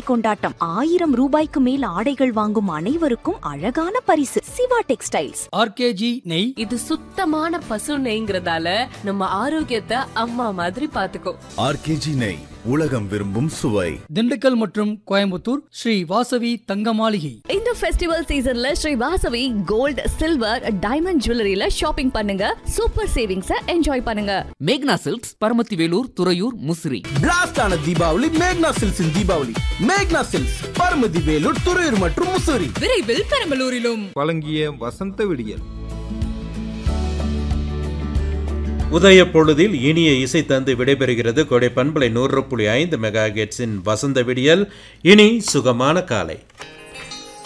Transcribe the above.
கொண்டாட்டம் ஆயிரம் ரூபாய்க்கு மேல் ஆடைகள் வாங்கும் அனைவருக்கும் அழகான பரிசு சிவா டெக்ஸ்டைல்ஸ் ஆர்கேஜி நெய் இது சுத்தமான பசு நெய்ங்கிறதால நம்ம ஆரோக்கியத்தை அம்மா மாதிரி பாத்துக்கோ ஆர்கேஜி நெய் உலகம் விரும்பும் சுவை திண்டுக்கல் மற்றும் கோயம்புத்தூர் ஸ்ரீ வாசவி தங்க மாளிகை இந்த ஃபெஸ்டிவல் சீசன்ல Sri Vasavi gold silver diamond ஜுவல்லரியில ஷாப்பிங் பண்ணுங்க சூப்பர் சேவிங்ஸ என்ஜாய் பண்ணுங்க மேக்னா சில்க்ஸ் பரமத்தி வேலூர் துறையூர் முசிறி பிளாஸ்ட் ஆன தீபாவளி மேக்னா சில்க்ஸின் தீபாவளி மேக்னா சில்க்ஸ் பரமதி வேலூர் துறையூர் மற்றும் முசூரி விரைவில் பெரம்பலூரிலும் வழங்கிய வசந்த விடியல் உதய பொழுதில் இனிய இசை தந்து விடைபெறுகிறது கொடை பண்பலை நூறு புள்ளி ஐந்து மெகா வசந்த விடியல் இனி சுகமான காலை